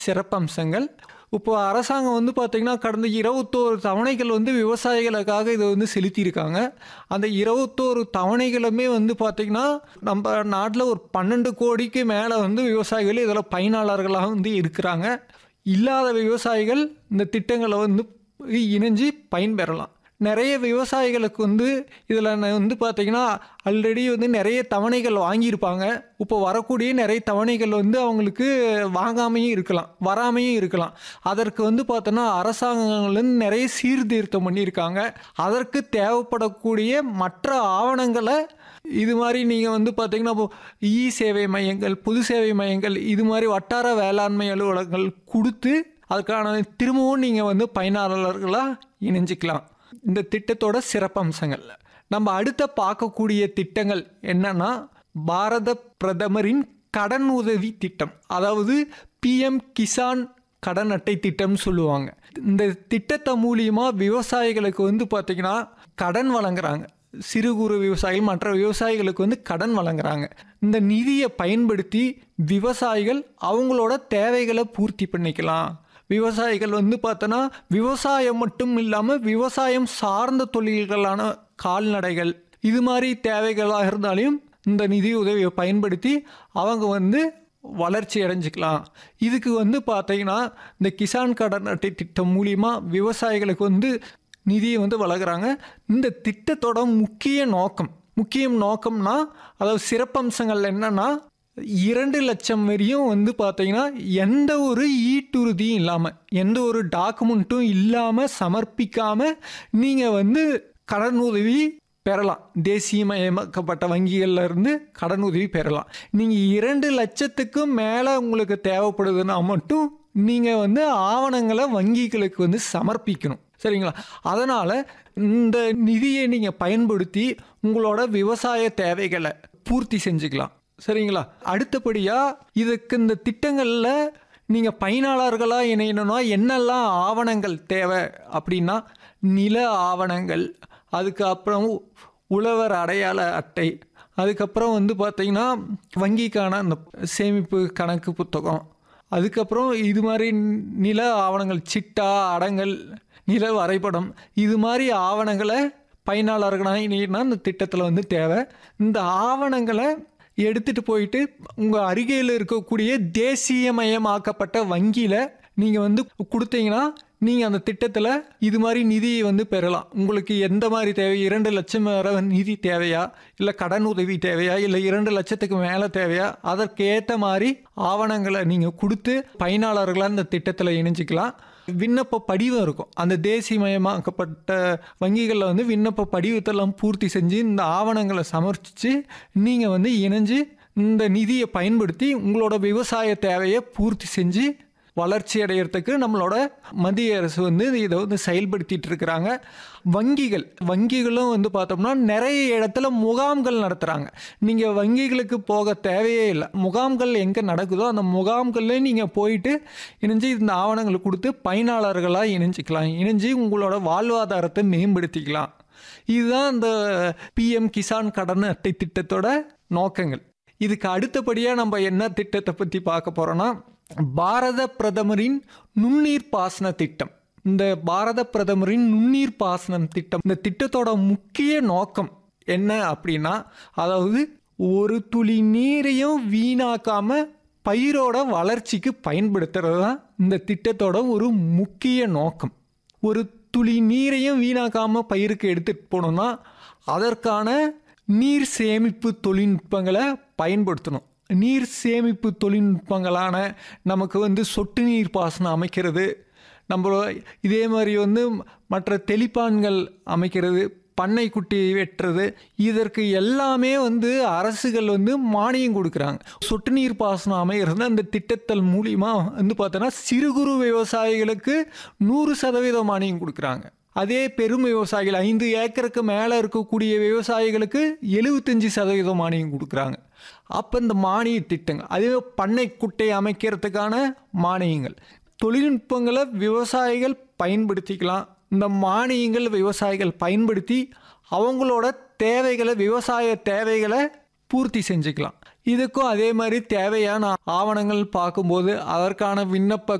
சிறப்பம்சங்கள் இப்போ அரசாங்கம் வந்து பார்த்திங்கன்னா கடந்த இருபத்தோரு தவணைகள் வந்து விவசாயிகளுக்காக இதை வந்து செலுத்தியிருக்காங்க அந்த இருபத்தோரு தவணைகளுமே வந்து பார்த்திங்கன்னா நம்ம நாட்டில் ஒரு பன்னெண்டு கோடிக்கு மேலே வந்து விவசாயிகள் இதில் பயனாளர்களாக வந்து இருக்கிறாங்க இல்லாத விவசாயிகள் இந்த திட்டங்களை வந்து இணைஞ்சு பயன்பெறலாம் நிறைய விவசாயிகளுக்கு வந்து இதில் வந்து பார்த்திங்கன்னா ஆல்ரெடி வந்து நிறைய தவணைகள் வாங்கியிருப்பாங்க இப்போ வரக்கூடிய நிறைய தவணைகள் வந்து அவங்களுக்கு வாங்காமையும் இருக்கலாம் வராமையும் இருக்கலாம் அதற்கு வந்து பார்த்தோன்னா அரசாங்கங்கள் வந்து நிறைய சீர்திருத்தம் பண்ணியிருக்காங்க அதற்கு தேவைப்படக்கூடிய மற்ற ஆவணங்களை இது மாதிரி நீங்கள் வந்து பார்த்தீங்கன்னா இப்போ இ சேவை மையங்கள் பொது சேவை மையங்கள் இது மாதிரி வட்டார வேளாண்மை அலுவலகங்கள் கொடுத்து அதுக்கான திரும்பவும் நீங்கள் வந்து பயனாளர்களாக இணைஞ்சிக்கலாம் இந்த திட்டத்தோட சிறப்பம்சங்கள் நம்ம அடுத்த பார்க்கக்கூடிய திட்டங்கள் என்னன்னா பாரத பிரதமரின் கடன் உதவி திட்டம் அதாவது பிஎம் கிசான் கடன் அட்டை திட்டம்னு சொல்லுவாங்க இந்த திட்டத்தை மூலியமாக விவசாயிகளுக்கு வந்து பார்த்திங்கன்னா கடன் வழங்குறாங்க சிறு குறு விவசாயிகள் மற்ற விவசாயிகளுக்கு வந்து கடன் வழங்குறாங்க இந்த நிதியை பயன்படுத்தி விவசாயிகள் அவங்களோட தேவைகளை பூர்த்தி பண்ணிக்கலாம் விவசாயிகள் வந்து பார்த்தோன்னா விவசாயம் மட்டும் இல்லாமல் விவசாயம் சார்ந்த தொழில்களான கால்நடைகள் இது மாதிரி தேவைகளாக இருந்தாலும் இந்த நிதி உதவியை பயன்படுத்தி அவங்க வந்து வளர்ச்சி அடைஞ்சிக்கலாம் இதுக்கு வந்து பார்த்தீங்கன்னா இந்த கிசான் கடன் அட்டை திட்டம் மூலியமாக விவசாயிகளுக்கு வந்து நிதியை வந்து வழங்குறாங்க இந்த திட்டத்தோட முக்கிய நோக்கம் முக்கிய நோக்கம்னா அதாவது சிறப்பம்சங்கள் என்னன்னா இரண்டு லட்சம் வரையும் வந்து பார்த்தீங்கன்னா எந்த ஒரு ஈட்டுறுதியும் இல்லாமல் எந்த ஒரு டாக்குமெண்ட்டும் இல்லாமல் சமர்ப்பிக்காமல் நீங்கள் வந்து கடன் உதவி பெறலாம் தேசியமயமாக்கப்பட்ட வங்கிகள்ல இருந்து கடன் உதவி பெறலாம் நீங்கள் இரண்டு லட்சத்துக்கும் மேலே உங்களுக்கு தேவைப்படுதுன்னா மட்டும் நீங்கள் வந்து ஆவணங்களை வங்கிகளுக்கு வந்து சமர்ப்பிக்கணும் சரிங்களா அதனால் இந்த நிதியை நீங்கள் பயன்படுத்தி உங்களோட விவசாய தேவைகளை பூர்த்தி செஞ்சுக்கலாம் சரிங்களா அடுத்தபடியாக இதுக்கு இந்த திட்டங்களில் நீங்கள் பயனாளர்களாக இணையணும்னா என்னெல்லாம் ஆவணங்கள் தேவை அப்படின்னா நில ஆவணங்கள் அதுக்கப்புறம் உழவர் அடையாள அட்டை அதுக்கப்புறம் வந்து பார்த்திங்கன்னா வங்கிக்கான அந்த சேமிப்பு கணக்கு புத்தகம் அதுக்கப்புறம் இது மாதிரி நில ஆவணங்கள் சிட்டா அடங்கல் நில வரைபடம் இது மாதிரி ஆவணங்களை பயனாளர்களாக இணையினா இந்த திட்டத்தில் வந்து தேவை இந்த ஆவணங்களை எடுத்துகிட்டு போயிட்டு உங்கள் அருகில் இருக்கக்கூடிய தேசியமயமாக்கப்பட்ட வங்கியில் நீங்கள் வந்து கொடுத்தீங்கன்னா நீங்கள் அந்த திட்டத்தில் இது மாதிரி நிதியை வந்து பெறலாம் உங்களுக்கு எந்த மாதிரி தேவை இரண்டு லட்சம் வரை நிதி தேவையா இல்லை கடன் உதவி தேவையா இல்லை இரண்டு லட்சத்துக்கு மேலே தேவையா அதற்கேற்ற மாதிரி ஆவணங்களை நீங்கள் கொடுத்து பயனாளர்களாக இந்த திட்டத்தில் இணைஞ்சிக்கலாம் விண்ணப்ப படிவம் இருக்கும் அந்த தேசியமயமாக்கப்பட்ட வங்கிகளில் வந்து விண்ணப்ப படிவத்தெல்லாம் பூர்த்தி செஞ்சு இந்த ஆவணங்களை சமர்ப்பித்து நீங்கள் வந்து இணைஞ்சு இந்த நிதியை பயன்படுத்தி உங்களோட விவசாய தேவையை பூர்த்தி செஞ்சு வளர்ச்சி அடையிறதுக்கு நம்மளோட மத்திய அரசு வந்து இதை வந்து செயல்படுத்திட்டு இருக்கிறாங்க வங்கிகள் வங்கிகளும் வந்து பார்த்தோம்னா நிறைய இடத்துல முகாம்கள் நடத்துகிறாங்க நீங்கள் வங்கிகளுக்கு போக தேவையே இல்லை முகாம்கள் எங்கே நடக்குதோ அந்த முகாம்களில் நீங்கள் போயிட்டு இணைஞ்சு இந்த ஆவணங்களை கொடுத்து பயனாளர்களாக இணைஞ்சிக்கலாம் இணைஞ்சு உங்களோட வாழ்வாதாரத்தை மேம்படுத்திக்கலாம் இதுதான் இந்த பிஎம் கிசான் கடன் அட்டை திட்டத்தோட நோக்கங்கள் இதுக்கு அடுத்தபடியாக நம்ம என்ன திட்டத்தை பற்றி பார்க்க போகிறோன்னா பாரத பிரதமரின் நுண்ணீர் பாசன திட்டம் இந்த பாரத பிரதமரின் நுண்ணீர் பாசனம் திட்டம் இந்த திட்டத்தோட முக்கிய நோக்கம் என்ன அப்படின்னா அதாவது ஒரு துளி நீரையும் வீணாக்காம பயிரோட வளர்ச்சிக்கு பயன்படுத்துறது தான் இந்த திட்டத்தோட ஒரு முக்கிய நோக்கம் ஒரு துளி நீரையும் வீணாக்காம பயிருக்கு எடுத்துகிட்டு போனோம்னா அதற்கான நீர் சேமிப்பு தொழில்நுட்பங்களை பயன்படுத்தணும் நீர் சேமிப்பு தொழில்நுட்பங்களான நமக்கு வந்து சொட்டு நீர் பாசனம் அமைக்கிறது நம்ம இதே மாதிரி வந்து மற்ற தெளிப்பான்கள் அமைக்கிறது பண்ணை குட்டி வெட்டுறது இதற்கு எல்லாமே வந்து அரசுகள் வந்து மானியம் கொடுக்குறாங்க சொட்டு நீர் பாசனம் அமைகிறது அந்த திட்டத்தல் மூலிமா வந்து பார்த்தோன்னா சிறு குறு விவசாயிகளுக்கு நூறு சதவீதம் மானியம் கொடுக்குறாங்க அதே பெரும் விவசாயிகள் ஐந்து ஏக்கருக்கு மேலே இருக்கக்கூடிய விவசாயிகளுக்கு எழுபத்தஞ்சி சதவீதம் மானியம் கொடுக்குறாங்க அப்போ இந்த மானிய திட்டங்கள் அதே பண்ணை குட்டை அமைக்கிறதுக்கான மானியங்கள் தொழில்நுட்பங்களை விவசாயிகள் பயன்படுத்திக்கலாம் இந்த மானியங்கள் விவசாயிகள் பயன்படுத்தி அவங்களோட தேவைகளை விவசாய தேவைகளை பூர்த்தி செஞ்சுக்கலாம் இதுக்கும் அதே மாதிரி தேவையான ஆவணங்கள் பார்க்கும்போது அதற்கான விண்ணப்ப